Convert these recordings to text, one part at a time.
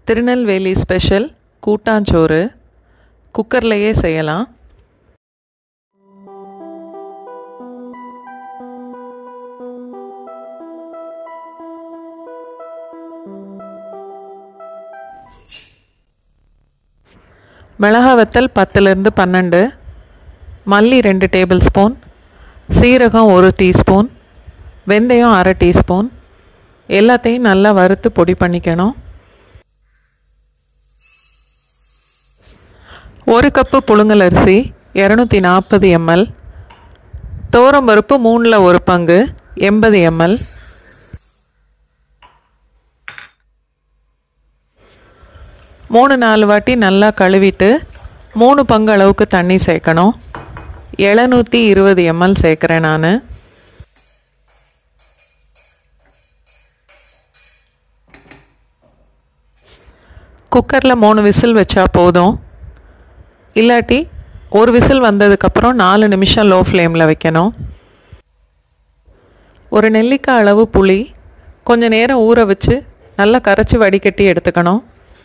Tirunelveli special கூட்டாஞ்சோறு குக்கர்லேயே செய்யலாம் மிளகா வத்தல் பத்துலேருந்து பன்னெண்டு மல்லி ரெண்டு டேபிள் ஸ்பூன் சீரகம் ஒரு டீஸ்பூன் வெந்தயம் அரை டீஸ்பூன் எல்லாத்தையும் நல்லா வறுத்து பொடி பண்ணிக்கணும் ஒரு கப்பு புழுங்கல் அரிசி இரநூத்தி நாற்பது எம்எல் பருப்பு மூணில் ஒரு பங்கு எண்பது எம்எல் மூணு நாலு வாட்டி நல்லா கழுவிட்டு மூணு பங்கு அளவுக்கு தண்ணி சேர்க்கணும் எழுநூற்றி இருபது எம்எல் சேர்க்குறேன் நான் குக்கரில் மூணு விசில் வச்சா போதும் இல்லாட்டி ஒரு விசில் வந்ததுக்கப்புறம் நாலு நிமிஷம் லோ ஃப்ளேமில் வைக்கணும் ஒரு நெல்லிக்காய் அளவு புளி கொஞ்சம் நேரம் ஊற வச்சு நல்லா கரைச்சி வடிகட்டி எடுத்துக்கணும்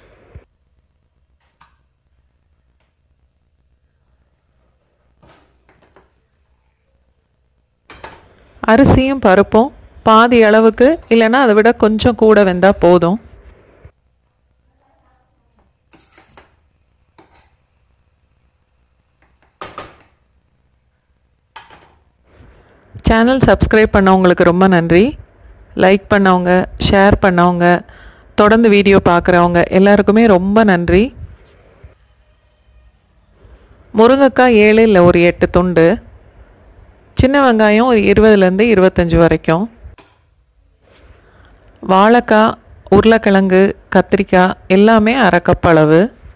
அரிசியும் பருப்பும் பாதி அளவுக்கு இல்லைன்னா அதை விட கொஞ்சம் கூட வெந்தால் போதும் சேனல் சப்ஸ்கிரைப் பண்ணவங்களுக்கு ரொம்ப நன்றி லைக் பண்ணவங்க ஷேர் பண்ணவங்க தொடர்ந்து வீடியோ பார்க்குறவங்க எல்லாருக்குமே ரொம்ப நன்றி முருங்கைக்காய் ஏழு இல்லை ஒரு எட்டு துண்டு சின்ன வெங்காயம் ஒரு இருபதுலேருந்து இருபத்தஞ்சி வரைக்கும் வாழைக்காய் உருளைக்கிழங்கு கத்திரிக்காய் எல்லாமே அரை கப் அளவு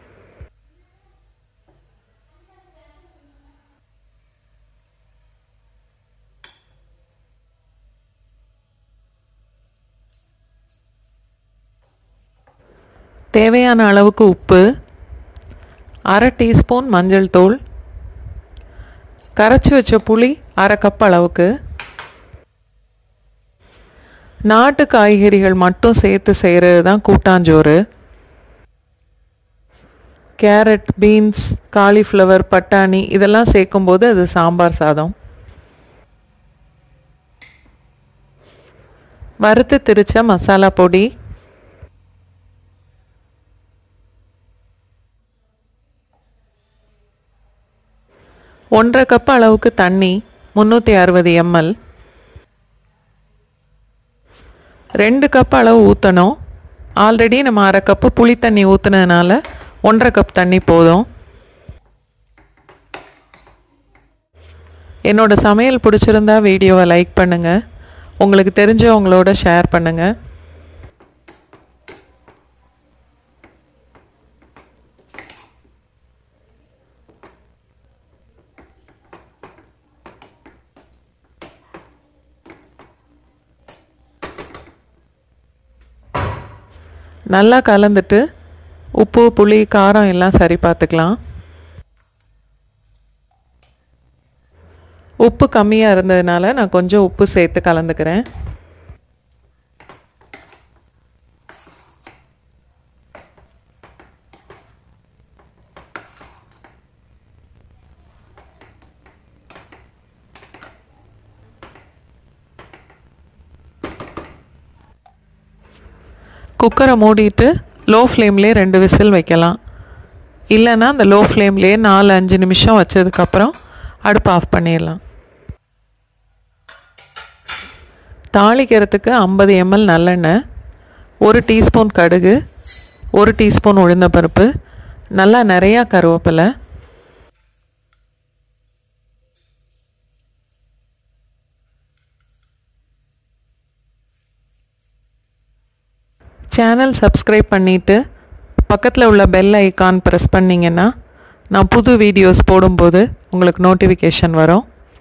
தேவையான அளவுக்கு உப்பு அரை டீஸ்பூன் மஞ்சள் தூள் கரைச்சி வச்ச புளி அரை கப் அளவுக்கு நாட்டு காய்கறிகள் மட்டும் சேர்த்து செய்கிறது தான் கூட்டாஞ்சோறு கேரட் பீன்ஸ் காலிஃப்ளவர் பட்டாணி இதெல்லாம் சேர்க்கும்போது அது சாம்பார் சாதம் வறுத்து திரிச்ச மசாலா பொடி ஒன்றரை கப் அளவுக்கு தண்ணி முந்நூற்றி அறுபது எம்எல் ரெண்டு கப் அளவு ஊற்றணும் ஆல்ரெடி நம்ம அரை கப்பு புளி தண்ணி ஊற்றுனதுனால ஒன்றரை கப் தண்ணி போதும் என்னோடய சமையல் பிடிச்சிருந்தா வீடியோவை லைக் பண்ணுங்கள் உங்களுக்கு தெரிஞ்சவங்களோட ஷேர் பண்ணுங்கள் நல்லா கலந்துட்டு உப்பு புளி காரம் எல்லாம் சரி பார்த்துக்கலாம் உப்பு கம்மியாக இருந்ததுனால நான் கொஞ்சம் உப்பு சேர்த்து கலந்துக்கிறேன் குக்கரை மூடிட்டு லோ ஃப்ளேம்லேயே ரெண்டு விசில் வைக்கலாம் இல்லைன்னா அந்த லோ ஃப்ளேம்லேயே நாலு அஞ்சு நிமிஷம் வச்சதுக்கப்புறம் அடுப்பு ஆஃப் பண்ணிடலாம் தாளிக்கிறதுக்கு ஐம்பது எம்எல் நல்லெண்ணெய் ஒரு டீஸ்பூன் கடுகு ஒரு டீஸ்பூன் உளுந்தப்பருப்பு நல்லா நிறையா கருவேப்பிலை சேனல் சப்ஸ்கிரைப் பண்ணிவிட்டு பக்கத்தில் உள்ள பெல் ஐக்கான் ப்ரெஸ் பண்ணிங்கன்னா நான் புது வீடியோஸ் போடும்போது உங்களுக்கு நோட்டிஃபிகேஷன் வரும்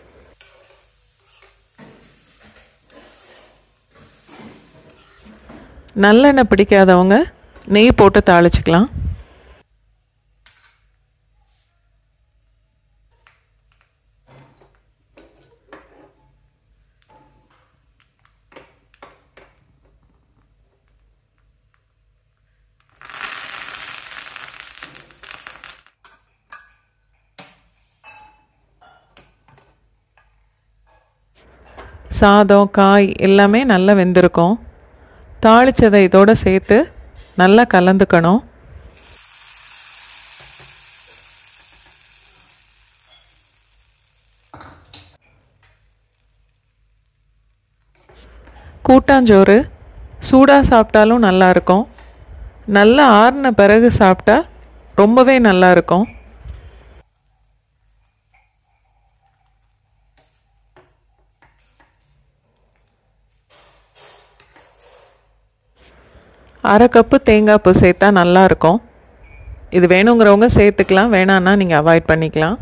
நல்லெண்ணெய் பிடிக்காதவங்க நெய் போட்டு தாளிச்சுக்கலாம் சாதம் காய் எல்லாமே நல்லா வெந்திருக்கும் தாளிச்சதை இதோட சேர்த்து நல்லா கலந்துக்கணும் கூட்டாஞ்சோறு சூடாக சாப்பிட்டாலும் நல்லா இருக்கும் நல்லா ஆறின பிறகு சாப்பிட்டா ரொம்பவே நல்லா இருக்கும் அரை கப்பு தேங்காய் பூ சேர்த்தா நல்லா இருக்கும் இது வேணுங்கிறவங்க சேர்த்துக்கலாம் வேணான்னா நீங்கள் அவாய்ட் பண்ணிக்கலாம்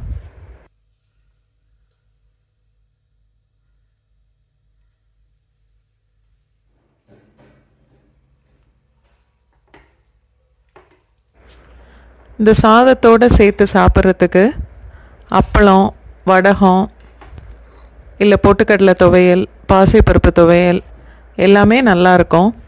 இந்த சாதத்தோடு சேர்த்து சாப்பிட்றதுக்கு அப்பளம் வடகம் இல்லை பொட்டுக்கடலை துவையல் பாசிப்பருப்பு துவையல் எல்லாமே நல்லாயிருக்கும்